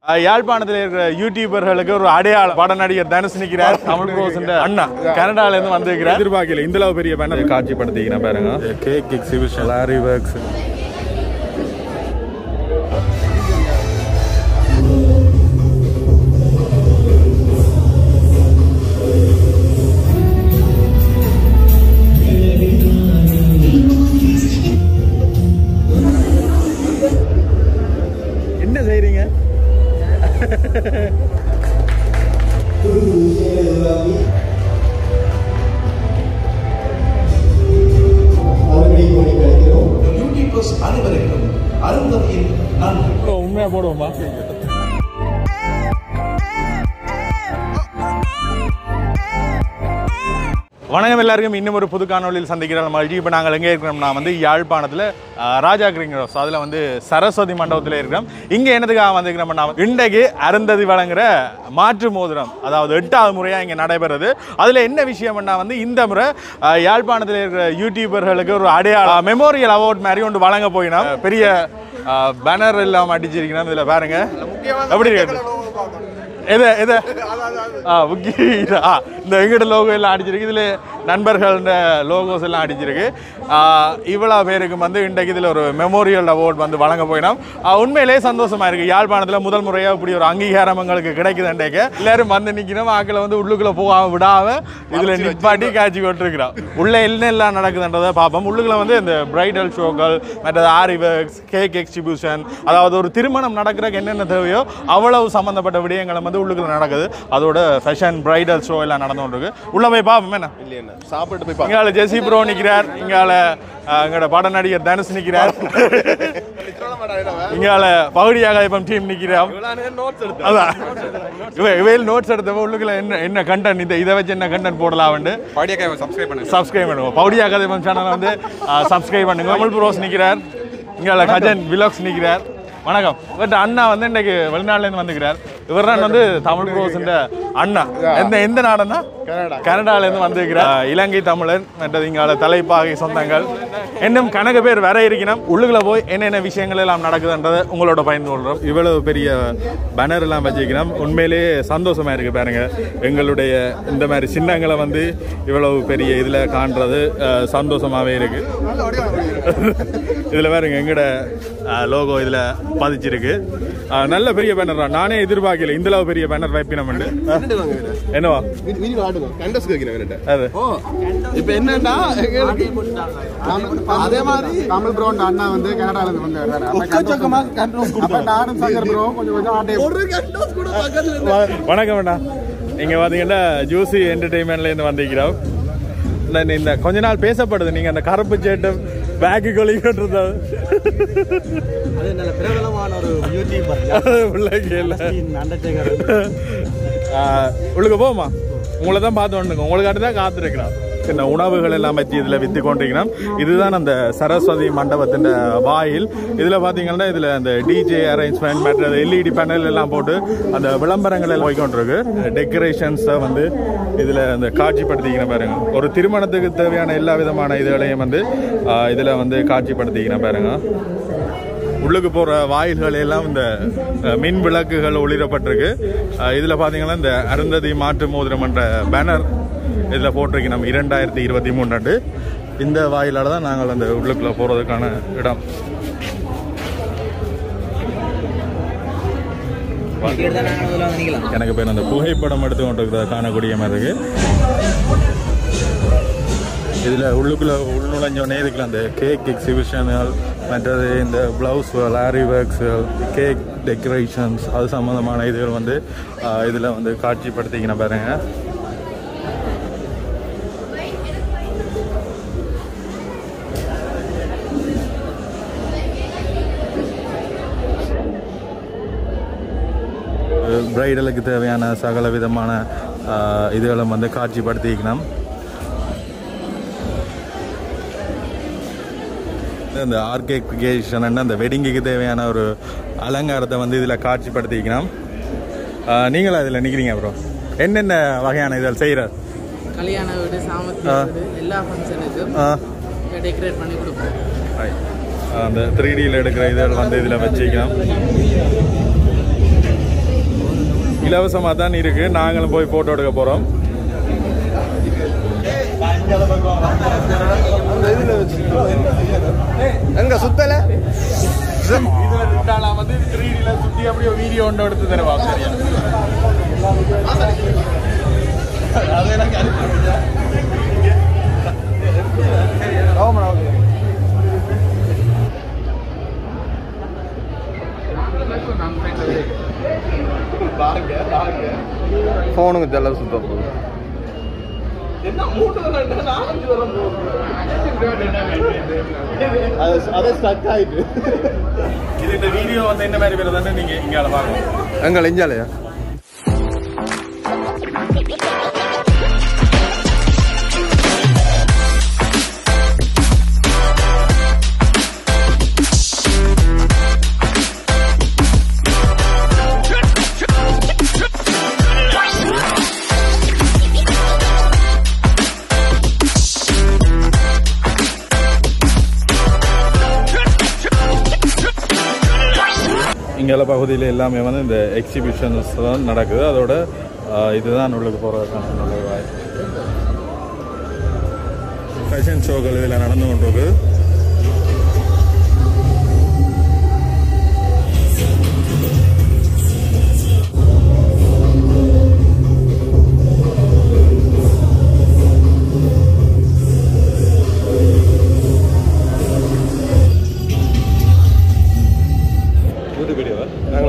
அஹ் யாழ்ப்பாணத்தில் இருக்கிற யூடியூபர்களுக்கு ஒரு அடையாளம் பட நடிகர் தனுஷ் நிற்கிறார் தமிழ் ப்ரோஸ் அண்ணா கனடால இருந்து வந்திருக்கிறார் எதிர்பார்க்கல இந்த அளவு பெரிய பேனர் காட்சிப்படுத்திக்கிறேன் பாருங்க கேக் எக்ஸிபிஷன் லாரி ஒர்க்ஸ் என்ன செய்றீங்க யூடியூபர்ஸ் அனைவருக்கும் அருந்ததியின் நன்றி உண்மையா போடுவோமா வணக்கம் எல்லாருக்கும் இன்னும் ஒரு புது காணொலியில் சந்திக்கிற மகிழ்ச்சி இப்போ நாங்கள் எங்கே இருக்கிறோம்னா வந்து யாழ்ப்பாணத்தில் அஹ், ராஜா கிரிங் ஹவுஸ் அதில் வந்து சரஸ்வதி மண்டபத்தில் இருக்கிறோம் இங்கே என்னதுக்காக வந்திருக்கிறோம்னா இன்றைக்கு அருந்ததி வழங்குற மாற்று மோதிரம் அதாவது எட்டாவது முறையாக இங்கே நடைபெறுது அதில் என்ன விஷயம்னா வந்து இந்த முறை அஹ், யாழ்ப்பாணத்தில் இருக்கிற யூடியூபர்களுக்கு ஒரு அடையாளம் மெமோரியல் அவார்ட் மாதிரி ஒன்று வழங்க போயினோம் பெரிய பேனர் எல்லாம் அடிச்சிருக்கிறோம் இதில் பாருங்க எப்படி இருக்கு எது எது ஆ முக்கிய ஆ இந்த எங்கிட்ட லோகோ எல்லாம் அடிச்சிருக்கு இதில் நண்பர்கள் லோகோஸ் எல்லாம் அடிச்சிருக்கு ஆ, இவ்வளோ பேருக்கு வந்து இன்றைக்கு இதில் ஒரு மெமோரியல் அவார்ட் வந்து வழங்க போயினோம் ஆ, உண்மையிலே சந்தோஷமா இருக்கு யாழ்ப்பாணத்தில் முதல் முறையாக இப்படி ஒரு அங்கீகாரம் எங்களுக்கு கிடைக்குது இன்றைக்கு எல்லாரும் வந்து நிற்கணும் ஆக்களை வந்து உள்ளுக்குள்ளே போகாம விடாம இதில் நிப்பாட்டி காட்சி கொண்டிருக்கிறோம் உள்ள என்ன எல்லாம் நடக்குதுன்றதை பார்ப்போம் உள்ளுக்குள்ள வந்து இந்த பிரைடல் ஷோக்கள் மற்றது ஆரி ஒர்க்ஸ் கேக் எக்ஸிபியூஷன் அதாவது ஒரு திருமணம் நடக்கிறதுக்கு என்னென்ன தேவையோ அவ்வளவு சம்மந்தப்பட்ட விடயங்களும் வந்து உள்ளுக்குள்ள நடக்குது அதோட ஃபேஷன் பிரைடல் ஷோ எல்லாம் நடந்து கொண்டிருக்கு உள்ள போய் பார்ப்போம் என்ன இல்லையா சாப்பிட்டு போய் இங்கால ஜெசி ப்ரோ நிற்கிறார் இங்கால அஹ், எங்களோட பட நடிகர் தனுஷ் நிற்கிறார் இங்கால பகுதியாக இப்போ டீம் நிற்கிறோம் அதான் இவ இவையில் நோட்ஸ் எடுத்தவ உள்ளுக்குள்ள என்ன என்ன கண்டென்ட் இந்த இதை வச்சு என்ன கண்டென்ட் போடலாம்னு பாடியாக சப்ஸ்கிரைப் பண்ணுங்க சப்ஸ்கிரைப் பண்ணுவோம் பவுடியா கதைப்பம் சேனலை வந்து சப்ஸ்கிரைப் பண்ணுங்க அமல் ப்ரோஸ் நிற்கிறார் இங்கே கஜன் விலாக்ஸ் நிற்கிறார் வணக்கம் பட் அண்ணா வந்து இன்னைக்கு வெளிநாட்டுலேருந்து வந்துக்கிறார் இவர் தான் வந்து தமிழ் ப்ரோஸ்ன்ற அண்ணா எந்த எந்த நாடுன்னா கனடா. கனடாலேருந்து வந்திருக்கிறார் அஹ், இலங்கை தமிழர் மற்றது இங்கால தலைப்பாகை சொந்தங்கள் இன்னும் கணக்கு பேர் வர இருக்கணும் உள்ளுக்குள்ள போய் என்னென்ன விஷயங்கள் எல்லாம் நடக்குதுன்றதை உங்களோட பயந்து கொள்றோம் இவ்வளவு பெரிய பேனர் எல்லாம் வச்சிருக்கிறோம் உண்மையிலேயே சந்தோஷமா இருக்கு பாருங்க எங்களுடைய இந்த மாதிரி சின்னங்களை வந்து இவ்வளவு பெரிய இதில் காண்றது அஹ், சந்தோஷமாவே இருக்கு இதில் பாருங்க எங்கட லோகோ இதில் பதிச்சிருக்கு அஹ், நல்ல பெரிய பேனர் தான் நானே எதிர்பார்க்கல இந்த அளவு பெரிய பேனர் வைப்பினம் என்னவா கண்டஸ் கேட்கிறேன் அது ஓ இப்போ என்னன்னா எங்களுக்கு அதே மாதிரி தமிழ் ப்ரோ அண்ணா வந்து கனடால இருந்து வந்தாரு ஒக்கச்சக்கமா கண்டோஸ் அப்ப நானும் சங்கர் ப்ரோ கொஞ்சம் கொஞ்சம் ஆட்டை ஒரு கண்டோஸ் கூட பக்கத்துல இல்ல. வணக்கம் அண்ணா நீங்க பாத்தீங்கன்னா ஜூசி என்டர்டைன்மெண்ட்ல இருந்து வந்திருக்கிறோம் இந்த- இந்த கொஞ்ச நாள் பேசப்படுது நீங்க அந்த கருப்பு சேட்டு பேக்கு கொலிக்கிட்டு அது நல்ல பிரபலமான ஒரு யூடியூபர் பிள்ளைக்கு இல்ல அண்டர்டேக்கர் உள்ளுக்கு போமா உங்களை தான் பார்த்து வந்துங்க உங்களுக்காட்டி தான் காத்திருக்கிறோம் இந்த உணவுகள் எல்லாம் பற்றி இதில் வித்து கொண்டிருக்கிறோம் இதுதான் அந்த சரஸ்வதி மண்டபத்தின் வாயில் இதில் பார்த்தீங்கன்னா இதில் அந்த டிஜே அரேஞ்ச்மெண்ட் மற்ற எல்இடி பேனல் எல்லாம் போட்டு அந்த விளம்பரங்கள் எல்லாம் போய்கொண்டிருக்கு டெக்கரேஷன்ஸை வந்து இதில் அந்த காட்சிப்படுத்திக்கிறேன் பாருங்க ஒரு திருமணத்துக்கு தேவையான எல்லா விதமான இதுகளையும் வந்து இதில் வந்து காட்சிப்படுத்திக்கிறேன் பாருங்க உள்ளுக்கு போகிற வாயில்கள் எல்லாம் இந்த அஹ், மின் விளக்குகள் ஒளிரப்பட்டிருக்கு அஹ், இதுல பாத்தீங்கன்னா இந்த அருந்ததி மாற்று மோதிரம் என்ற பேனர் இதுல போட்டிருக்கு நம்ம இரண்டாயிரத்தி இருபத்தி மூணு இந்த வாயிலால தான் நாங்கள் அந்த உள்ளுக்குள்ள போறதுக்கான இடம் எனக்கு பேர் அந்த புகைப்படம் எடுத்து கொண்டிருக்கிறத காணக்கூடிய மாதிரி இருக்கு இதில் உள்ளுக்குள்ள உள்நுழைஞ்சோடனே இதுக்குள்ள அந்த கேக் எக்ஸிபிஷன்கள் மற்றது இந்த ப்ளவுஸ் லாரி ஒர்க்ஸுகள் கேக் டெக்கரேஷன்ஸ் அது சம்மந்தமான இதுகள் வந்து இதில் வந்து காட்சிப்படுத்திக்கணும் பாருங்க பிரைடலுக்கு தேவையான சகல விதமான ஆஹ், இதுகளும் வந்து காட்சிப்படுத்திக்கணும் இந்த ஆர்கேஷன் அந்த வெட்டிங்குக்கு தேவையான ஒரு அலங்காரத்தை வந்து இதில் காட்சிப்படுத்திக்கணும் ஆஹ், நீங்களும் அதில் நிற்கிறீங்க ப்ரோ என்னென்ன வகையான இதில் செய்கிற கல்யாண வீடு சாமர்த்திய வீடு எல்லா ஃபங்க்ஷனுக்கும் டெக்கரேட் பண்ணி கொடுப்போம் அந்த த்ரீ டியில் எடுக்கிற இதில் வந்து இதில் வச்சுக்கலாம் இலவசமாக தான் இருக்கு நாங்களும் போய் போட்டோ எடுக்க போறோம் எங்க சுத்தல இதுல விட்டாலாம் வந்து த்ரீ டில சுத்தி அப்படியே வீடியோ ஒன்று எடுத்து தருவா சரியா அது எனக்கு அனுப்பிவிடுங்க. போனுங்க தெல்ல சுத்தம் போகுது அது அதை ஸ்டக் ஆயிட்டு இது இந்த வீடியோ வந்து என்ன மாதிரி வருதுன்னு நீங்க இங்க பார்க்கணும் எங்க லெஞ்சாலையா இங்கே பகுதியில் எல்லாமே வந்து இந்த எக்ஸிபிஷன்ஸ் தான் நடக்குது அதோட ஆஹ், இதுதான் உள்ளுக்கு போகிறதுக்கான நுழைவாய் ஃபேஷன் ஷோக்கள் இதில் நடந்து கொண்டிருக்கு யூடியூப் வீடியோவா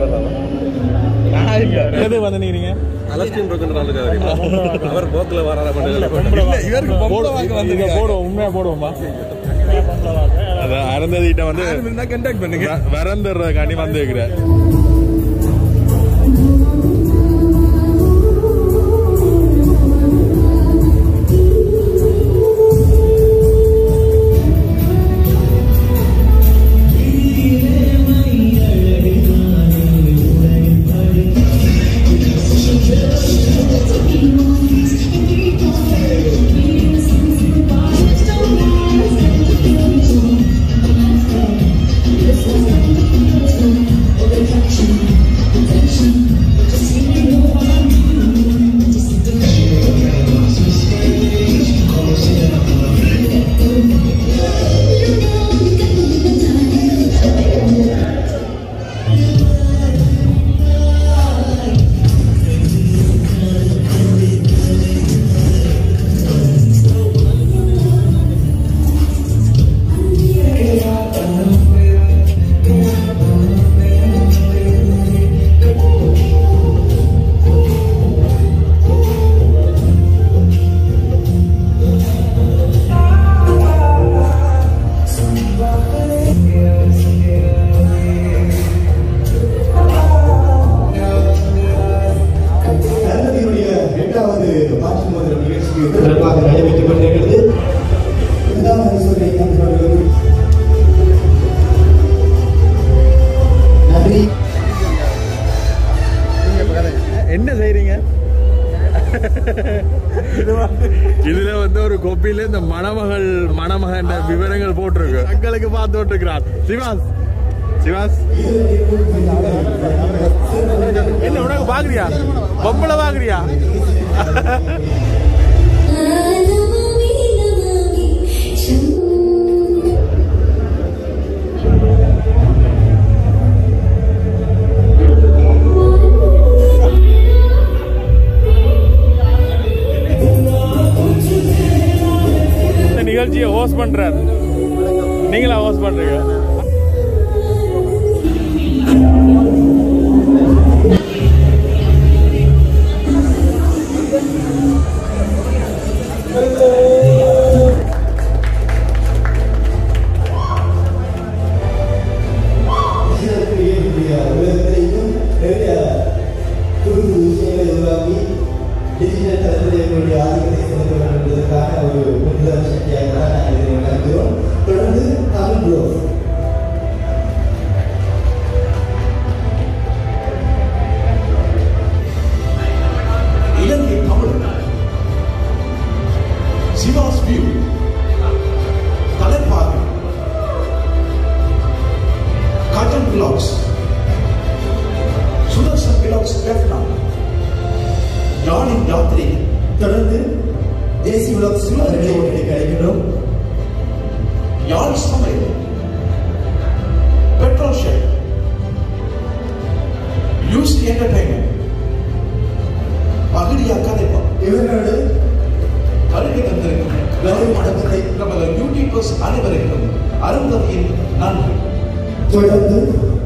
எது வந்து நீங்க அலஸ்டின் அவர் போக்கில் வராத இவருக்கு போடுவோம் உண்மையா போடுவோமா அதான் அறந்ததிட்ட வந்து கண்டாக்ட் பண்ணுங்க வ- வரந்துடுறதுக்காண்டி வந்துருக்கிறேன் தளபதியினுடைய எட்டாவது பாட்டு முதல் நிகழ்ச்சிக்கு சிறப்பாக நடைபெற்றுக் கொண்டிருக்கிறது இரண்டாம் பரிசோதனை நண்பர்களுக்கு நன்றி என்ன செய்றீங்க இதுல வந்து ஒரு கொப்பியில இந்த மணமகள் மணமகன் விவரங்கள் போட்டிருக்கு மக்களுக்கு பார்த்து விட்டுருக்கிறார் சிவாஸ் சிவாஸ் என்ன உனக்கு பாக்குறியா பொம்பளை பாக்குறியா இந்த நிகழ்ச்சியை ஹோஸ்ட் பண்றார் நீங்களா ஹோஸ்ட் பண்றீங்க இதற்குரிய உலகத்திலையும் நிறைய புது புது விஷயங்களை உருவாக்கி டிஜிட்டல் தளத்திலே ஆதிக்கத்தை செலுத்த வேண்டும் என்பதற்கான ஒரு முன்னுதாரண சக்தியாக தான் நாங்கள் இதை நடத்துகிறோம் தொடர்ந்து தமிழ் ப்ளோஸ் யாழின் யாத்திரை தொடர்ந்து தேசிய உலக அவர்களை ஒன்றிணைக்க அழைக்கின்றோம் யாழ் சமையல் பெட்ரோல் ஷெட் யூசி என்டர்டைன்மெண்ட் பகுதியா கதைப்பம் இவர்களோடு வருகை தந்திருக்கும் கௌரவ மண்டபத்தை நமது யூடியூபர்ஸ் அனைவருக்கும் அருந்ததியின் நன்றி தொடர்ந்து